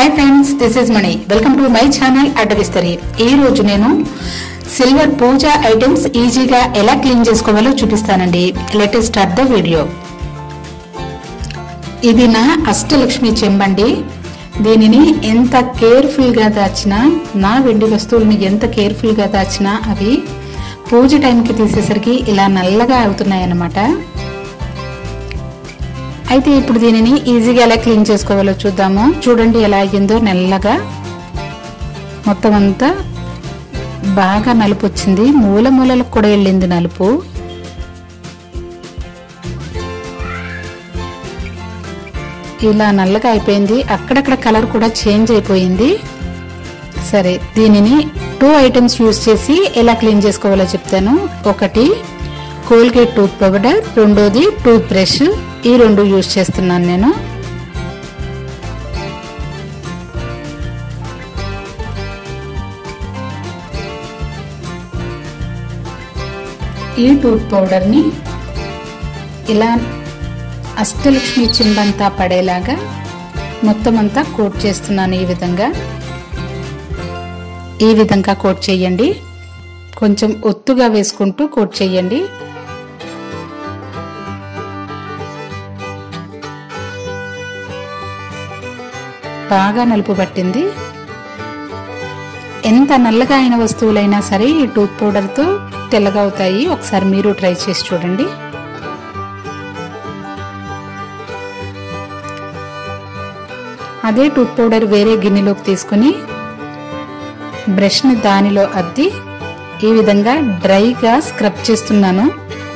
Hi friends this is Mani welcome to my channel Addavistari ఈ రోజు నేను సిల్వర్ పూజ ఐటమ్స్ ఈజీగా ఎలా క్లీన్ చేసుకోవాలో చూపిస్తానండి లెటెస్ట్ స్టార్ట్ ద వీడియో ఇది నా అష్టలక్ష్మి చెంబండి దీనిని ఎంత కేర్ఫుల్గా దాచినా నా వెండి వస్తువుల్ని ఎంత కేర్ఫుల్గా దాచినా అవి పూజ టైంకి తీసేసరికి ఇలా నల్లగా అవుతున్నాయన్నమాట అయితే ఇప్పుడు దీనిని ఈజీగా ఎలా క్లీన్ చేసుకోవాలో చూద్దాము చూడండి ఎలా అయ్యిందో నల్లగా మొత్తం అంతా బాగా నలుపు వచ్చింది మూల మూలలకు కూడా వెళ్ళింది నలుపు ఇలా నల్లగా అయిపోయింది అక్కడక్కడ కలర్ కూడా చేంజ్ అయిపోయింది సరే దీనిని టూ ఐటమ్స్ యూస్ చేసి ఎలా క్లీన్ చేసుకోవాలో చెప్తాను ఒకటి కోల్గేట్ టూత్ పౌడర్ రెండోది టూత్ బ్రష్ ఈ రెండు యూస్ చేస్తున్నాను నేను ఈ టూత్ పౌడర్ని ఇలా అష్టలక్ష్మి చింబంతా పడేలాగా మొత్తం అంతా కోట్ చేస్తున్నాను ఈ విధంగా ఈ విధంగా కోట్ చేయండి కొంచెం ఒత్తుగా వేసుకుంటూ కోట్ చేయండి బాగా నలుపు పట్టింది ఎంత నల్లగా అయిన వస్తువులైనా సరే ఈ టూత్ పౌడర్తో తెల్లగా అవుతాయి ఒకసారి మీరు ట్రై చేసి చూడండి అదే టూత్ పౌడర్ వేరే గిన్నెలోకి తీసుకుని బ్రష్ని దానిలో అద్ది ఈ విధంగా డ్రైగా స్క్రబ్ చేస్తున్నాను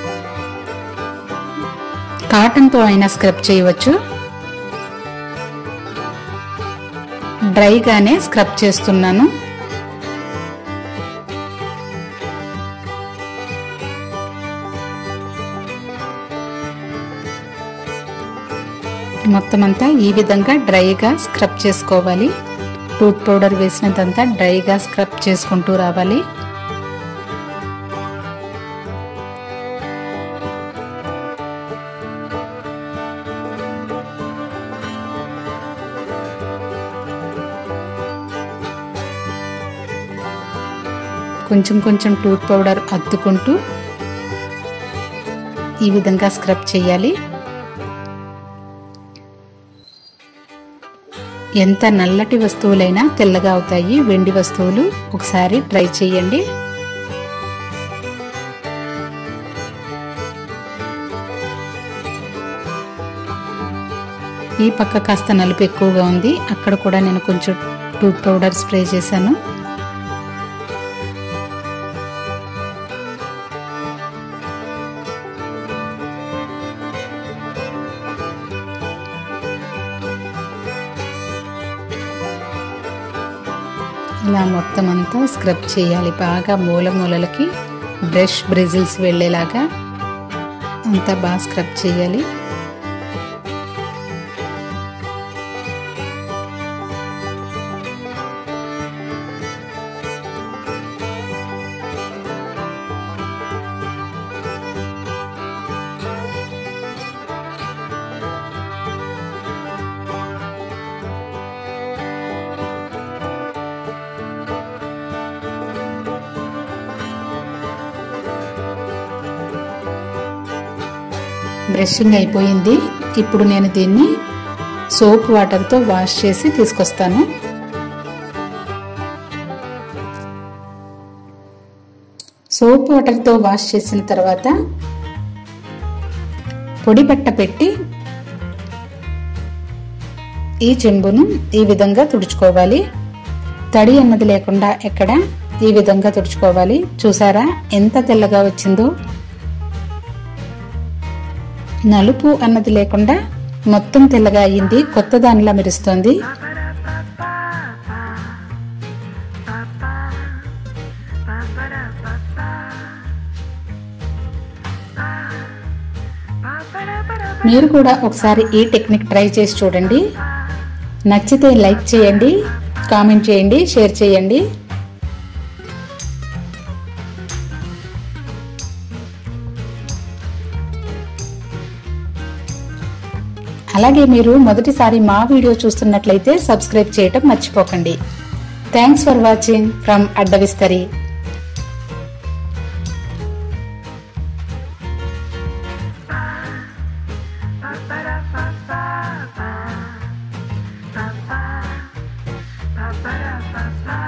కాటన్తో అయినా స్క్రబ్ చేయవచ్చు డ్రైగానే స్క్రబ్ చేస్తున్నాను మొత్తం అంతా ఈ విధంగా డ్రైగా స్క్రబ్ చేసుకోవాలి టూత్ పౌడర్ వేసినదంతా డ్రైగా స్క్రబ్ చేసుకుంటూ రావాలి కొంచెం కొంచెం టూత్ పౌడర్ అద్దుకుంటూ ఈ విధంగా స్క్రబ్ చేయాలి ఎంత నల్లటి వస్తువులైనా తెల్లగా అవుతాయి వెండి వస్తువులు ఒకసారి ట్రై చేయండి ఈ పక్క కాస్త నలుపు ఎక్కువగా ఉంది అక్కడ కూడా నేను కొంచెం టూత్ పౌడర్ స్ప్రే చేశాను ఇలా మొత్తం అంతా స్క్రబ్ చేయాలి బాగా మూల మూలలకి బ్రష్ బ్రిజిల్స్ వెళ్ళేలాగా అంతా బాగా స్క్రబ్ చేయాలి బ్రషింగ్ అయిపోయింది ఇప్పుడు నేను దీన్ని సోప్ వాటర్తో వాష్ చేసి తీసుకొస్తాను సోప్ వాటర్తో వాష్ చేసిన తర్వాత పొడి బట్ట పెట్టి ఈ చెంబును ఈ విధంగా తుడుచుకోవాలి తడి అన్నది లేకుండా ఎక్కడ ఈ విధంగా తుడుచుకోవాలి చూసారా ఎంత తెల్లగా వచ్చిందో నలుపు అన్నది లేకుండా మొత్తం తెల్లగా అయ్యింది కొత్త దానిలా మెరుస్తోంది మీరు కూడా ఒకసారి ఈ టెక్నిక్ ట్రై చేసి చూడండి నచ్చితే లైక్ చేయండి కామెంట్ చేయండి షేర్ చేయండి అలాగే మీరు మొదటిసారి మా వీడియో చూస్తున్నట్లయితే సబ్స్క్రైబ్ చేయటం మర్చిపోకండి thanks for watching from Addavistari Ba-ba-da-ba-ba-ba. Ba-ba-da-ba-ba.